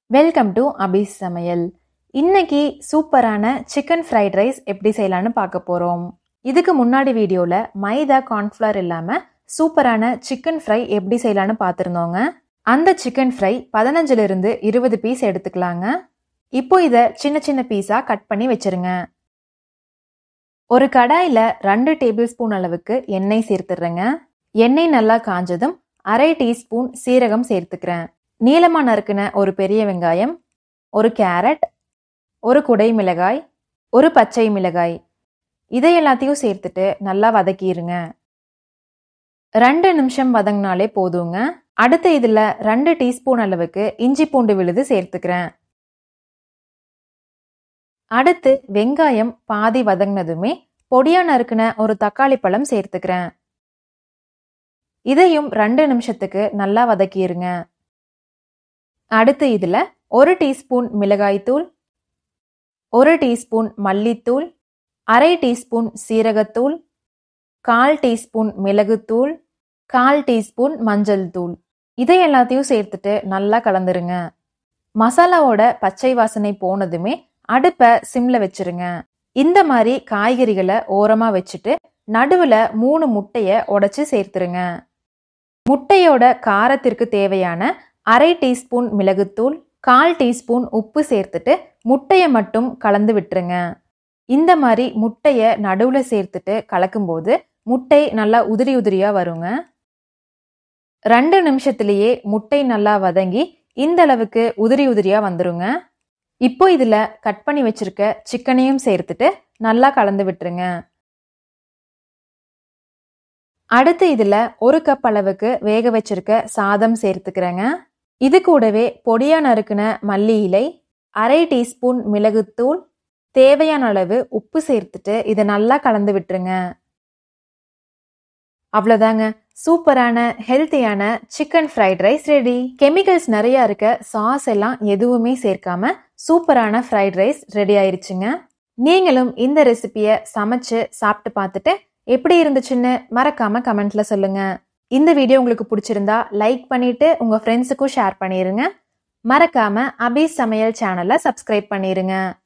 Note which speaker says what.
Speaker 1: welcome to அபிஸ் சமையல் இன்னைக்கு சூப்பரான சிக்கன் ஃப்ரைட் ரைஸ் எப்படி செய்யலான்னு பார்க்க போகிறோம் இதுக்கு முன்னாடி வீடியோவில் மைதா கார்ன்ஃப்ளவர் இல்லாமல் சூப்பரான சிக்கன் ஃப்ரை எப்படி செய்யலான்னு பார்த்துருந்தோங்க அந்த சிக்கன் ஃப்ரை பதினஞ்சுலேருந்து இருபது பீஸ் எடுத்துக்கலாங்க இப்போ இதை சின்ன சின்ன பீஸாக கட் பண்ணி வச்சிருங்க ஒரு கடாயில் ரெண்டு டேபிள் ஸ்பூன் அளவுக்கு எண்ணெய் சேர்த்துடுறேங்க எண்ணெய் நல்லா காஞ்சதும் அரை டீஸ்பூன் சீரகம் சேர்த்துக்கிறேன் நீளமாக நறுக்கின ஒரு பெரிய வெங்காயம் ஒரு கேரட் ஒரு குடை மிளகாய் ஒரு பச்சை மிளகாய் இதை எல்லாத்தையும் சேர்த்துட்டு நல்லா வதக்கிடுங்க ரெண்டு நிமிஷம் வதங்கினாலே போதுங்க அடுத்து இதில் ரெண்டு டீஸ்பூன் அளவுக்கு இஞ்சி பூண்டு விழுது சேர்த்துக்கிறேன் அடுத்து வெங்காயம் பாதி வதங்கினதுமே பொடியா நறுக்கின ஒரு தக்காளி பழம் சேர்த்துக்கிறேன் இதையும் ரெண்டு நிமிஷத்துக்கு நல்லா வதக்கிடுங்க அடுத்து இதில் ஒரு டீஸ்பூன் மிளகாய்த்தூள் ஒரு டீஸ்பூன் மல்லித்தூள் அரை டீஸ்பூன் சீரகத்தூள் கால் டீஸ்பூன் மிளகுத்தூள் கால் டீஸ்பூன் மஞ்சள் தூள் இதை எல்லாத்தையும் சேர்த்துட்டு நல்லா கலந்துருங்க மசாலாவோட பச்சை வாசனை போனதுமே அடுப்பை சிம்ல வச்சிருங்க இந்த மாதிரி காய்கறிகளை ஓரமா வச்சுட்டு நடுவுல மூணு முட்டைய உடைச்சு சேர்த்துருங்க முட்டையோட காரத்திற்கு தேவையான அரை டீஸ்பூன் மிளகுத்தூள் கால் டீஸ்பூன் உப்பு சேர்த்துட்டு முட்டையை மட்டும் கலந்து விட்டுருங்க இந்த மாதிரி முட்டையை நடுவில் சேர்த்துட்டு கலக்கும்போது முட்டை நல்லா உதிரி உதிரியா வருங்க ரெண்டு நிமிஷத்துலேயே முட்டை நல்லா வதங்கி இந்த அளவுக்கு உதிரி உதிரியா வந்துருங்க இப்போ இதில் கட் பண்ணி வச்சிருக்க சிக்கனையும் சேர்த்துட்டு நல்லா கலந்து விட்டுருங்க அடுத்து இதில் ஒரு கப் அளவுக்கு வேக வச்சிருக்க சாதம் சேர்த்துக்கிறேங்க இது கூடவே பொடியா நறுக்கின மல்லி இலை அரை டீஸ்பூன் மிளகுத்தூள் தேவையான அளவு உப்பு சேர்த்துட்டு இதை நல்லா கலந்து விட்டுருங்க அவ்வளோதாங்க சூப்பரான ஹெல்த்தியான chicken fried rice ready chemicals நிறையா இருக்க சாஸ் எல்லாம் எதுவுமே சேர்க்காம சூப்பரான ஃப்ரைட் ரைஸ் ரெடி ஆயிருச்சுங்க நீங்களும் இந்த ரெசிபியை சமைச்சு சாப்பிட்டு பார்த்துட்டு எப்படி இருந்துச்சுன்னு மறக்காம கமெண்ட்ல சொல்லுங்க இந்த வீடியோ உங்களுக்கு பிடிச்சிருந்தா லைக் பண்ணிட்டு உங்க ஃப்ரெண்ட்ஸுக்கும் ஷேர் பண்ணிருங்க மறக்காம அபி சமையல் சேனலை சப்ஸ்கிரைப் பண்ணிருங்க